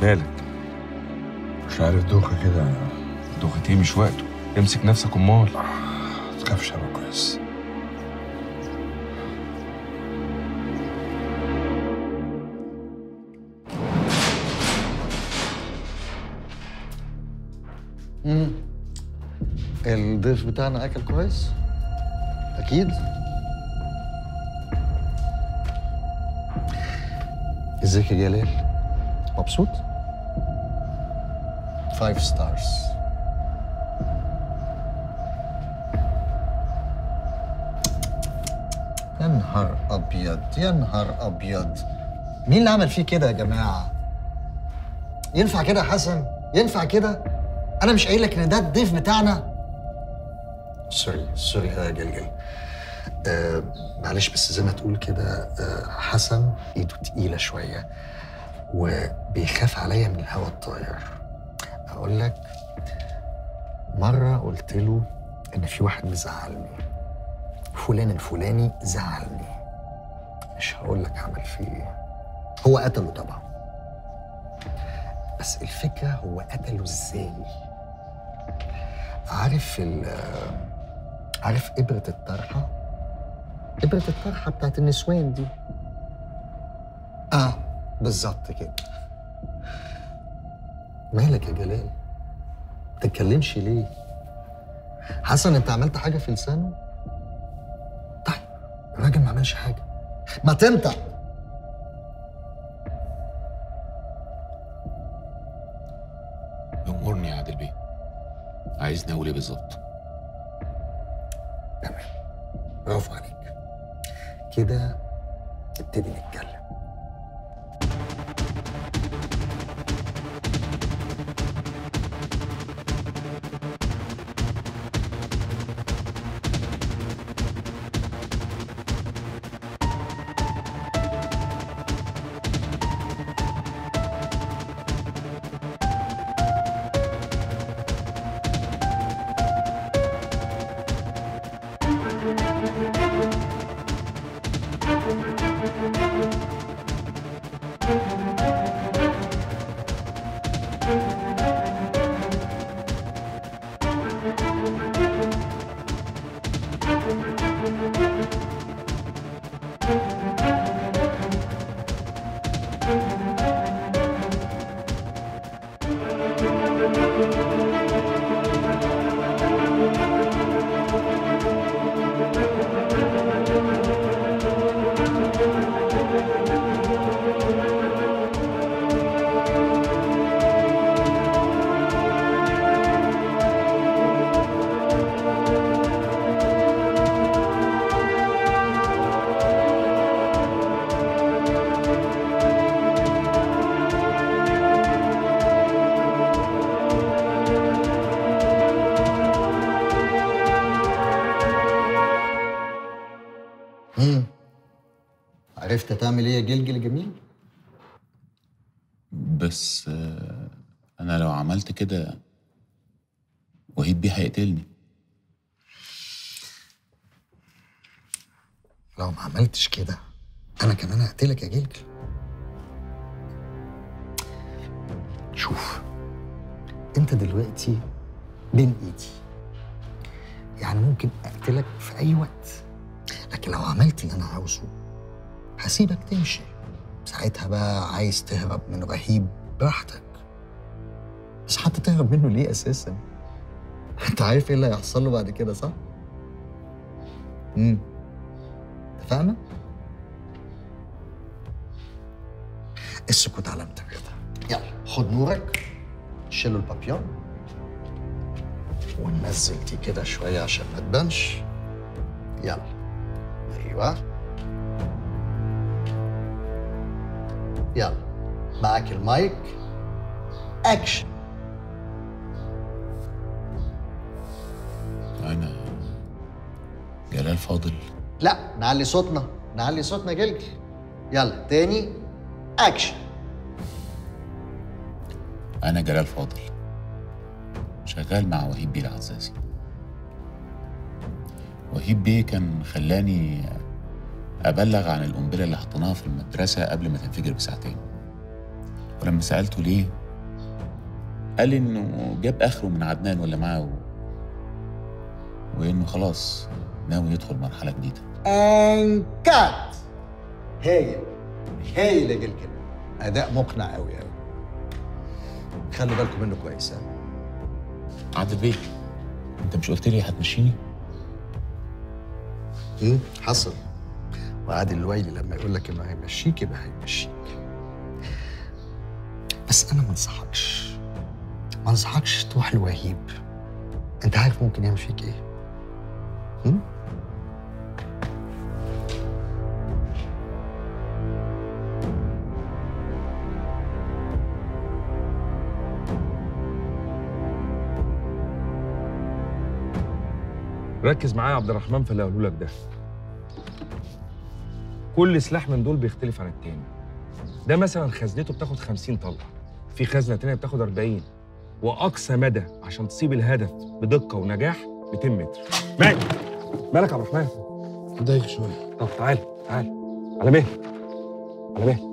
مالك مش عارف دوخة كده دوختي مش وقته امسك نفسك امال تخافش أبقى كويس امم الضيف بتاعنا اكل كويس اكيد ازيك يا جلال مبسوط فايف ستارز يا نهار ابيض يا نهار ابيض مين اللي عمل فيه كده يا جماعه ينفع كده يا حسن ينفع كده انا مش قايل لك ان ده الضيف بتاعنا سوري سوري يا جلجل آه معلش بس زي ما تقول كده آه حسن ايده تقيله شويه وبيخاف عليا من الهوا الطاير اقول لك مره قلت له ان في واحد مزعلني فلان الفلاني زعلني مش هقول لك عمل فيه ايه هو قتله طبعا بس الفكره هو قتله ازاي عارف ال عارف إبرة الطرحة؟ إبرة الطرحة بتاعت النسوان دي آه بالظبط كده مالك يا جلال؟ ما تتكلمش ليه؟ حسن انت عملت حاجة في لسانه؟ طيب الراجل ما عملش حاجة ما تنطق امرني يا عادل بيه عايزني اقول ايه بالظبط تمام برافو عليك كده نبتدي نتكلم مم. عرفت تعمل ايه يا جلجل جميل؟ بس آه، انا لو عملت كده وهيب بيه هيقتلني لو ما عملتش كده انا كمان هقتلك يا جلجل شوف انت دلوقتي بين ايدي يعني ممكن اقتلك في اي وقت لكن لو عملت اللي انا عاوزه هسيبك تمشي ساعتها بقى عايز تهرب من رهيب براحتك بس حتى تهرب منه ليه اساسا انت عارف ايه اللي هيحصل له بعد كده صح امم اتفقنا السكوت علامة الرضا يلا خد نورك شيلوا البابيون وننزل دي كده شوية عشان ما تبانش يلا ايوه يلا معاك المايك اكشن انا جلال فاضل لا نعلي صوتنا نعلي صوتنا جلجل يلا تاني اكشن انا جلال فاضل شغال مع وهيب بيه العزازي وهيب بيه كان خلاني ابلغ عن القنبله اللي حطيناها في المدرسه قبل ما تنفجر بساعتين ولما سالته ليه قال لي انه جاب اخره من عدنان ولا معاه و... وانه خلاص ناوي يدخل مرحله جديده انكات هايل هايل يا جيل كده اداء مقنع قوي قوي خلوا بالكم منه كويس ها عادل بيه انت مش قلت لي هتمشيني ايه حصل وعادل الويلي لما يقول لك انه هيمشيك يبقى هيمشيك بس انا ما انصحكش ما انصحكش تروح لوهيب انت عارف ممكن يعمل فيك ايه هم؟ ركز معايا يا عبد الرحمن في اللي هقوله لك ده كل سلاح من دول بيختلف عن التاني ده مثلا خزنته بتاخد 50 طلقه في خزنه تانية بتاخد 40 واقصى مدى عشان تصيب الهدف بدقه ونجاح 200 متر مالك مالك يا عبد الرحمن دايخ شويه طب تعال تعال على مهلك على مهلك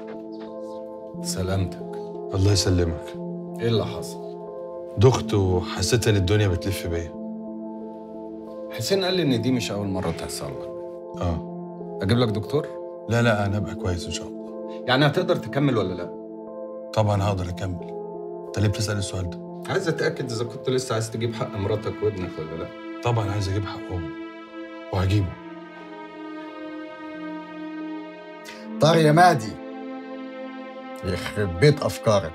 سلامتك الله يسلمك ايه اللي حصل؟ دخت وحسيت ان الدنيا بتلف بيا حسين قال لي ان دي مش اول مره تحصل لك اه اجيب لك دكتور لا لا انا ابقى كويس ان شاء الله يعني هتقدر تكمل ولا لا طبعا هقدر اكمل انت ليه بتسال السؤال ده عايز اتاكد اذا كنت لسه عايز تجيب حق مراتك وابنك ولا لا طبعا عايز اجيب حقهم وهجيبه طار يا مهدي يخرب بيت افكارك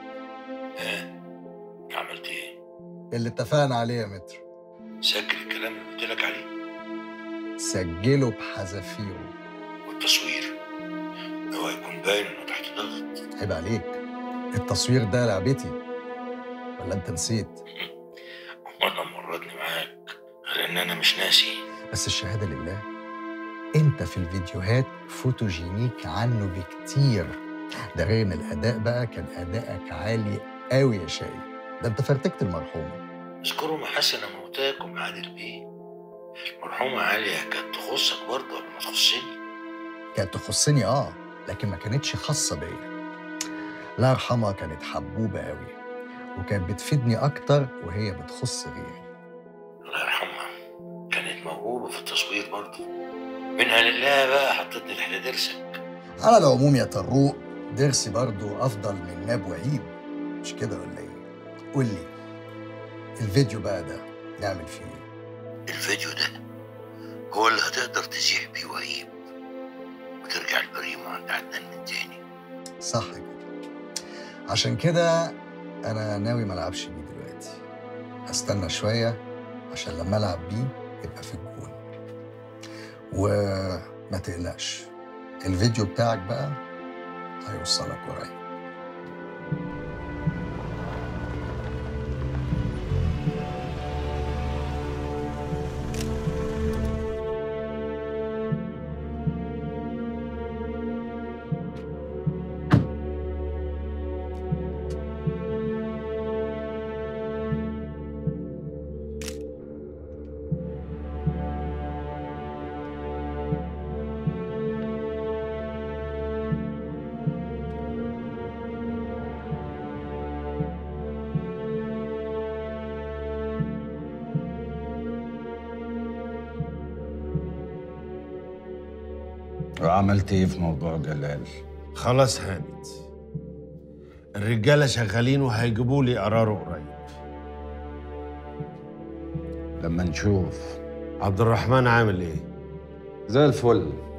عملت ايه؟ اللي اتفقنا عليه يا متر سجل الكلام اللي قلت لك عليه سجله بحذافيره والتصوير هو هيكون باين انه تحت ضغط عيب عليك التصوير ده لعبتي ولا انت نسيت وانا مرضني معاك غير ان انا مش ناسي بس الشهاده لله انت في الفيديوهات فوتوجينيك عنه بكتير ده غير ان الاداء بقى كان ادائك عالي قوي يا شاي ده انت فرتكت المرحومه اذكروا محاسن موتاكم عادل بيه المرحومة عالية كانت تخصك برضه ولا ما تخصني كانت تخصني اه لكن ما كانتش خاصه بيا الله يرحمها كانت حبوبه قوي وكانت بتفيدني اكتر وهي بتخص غيري الله يرحمها كانت موهوبة في التصوير برضه منها لله بقى حطتني تحت درسك على العموم يا طروق درسي برضو افضل من ناب وعيب مش كده ولا ايه قول لي الفيديو بقى ده نعمل فيه ايه الفيديو ده هو اللي هتقدر تزيح بيه وهيب وترجع البريمة عند عدنان من تاني صح كده عشان كده انا ناوي ما العبش بيه دلوقتي هستنى شويه عشان لما العب بيه يبقى في الجون وما تقلقش الفيديو بتاعك بقى هيوصلك قريب وعملت ايه في موضوع جلال؟ خلاص هانت الرجالة شغالين وهيجيبوا لي قراره قريب لما نشوف عبد الرحمن عامل ايه؟ زي الفل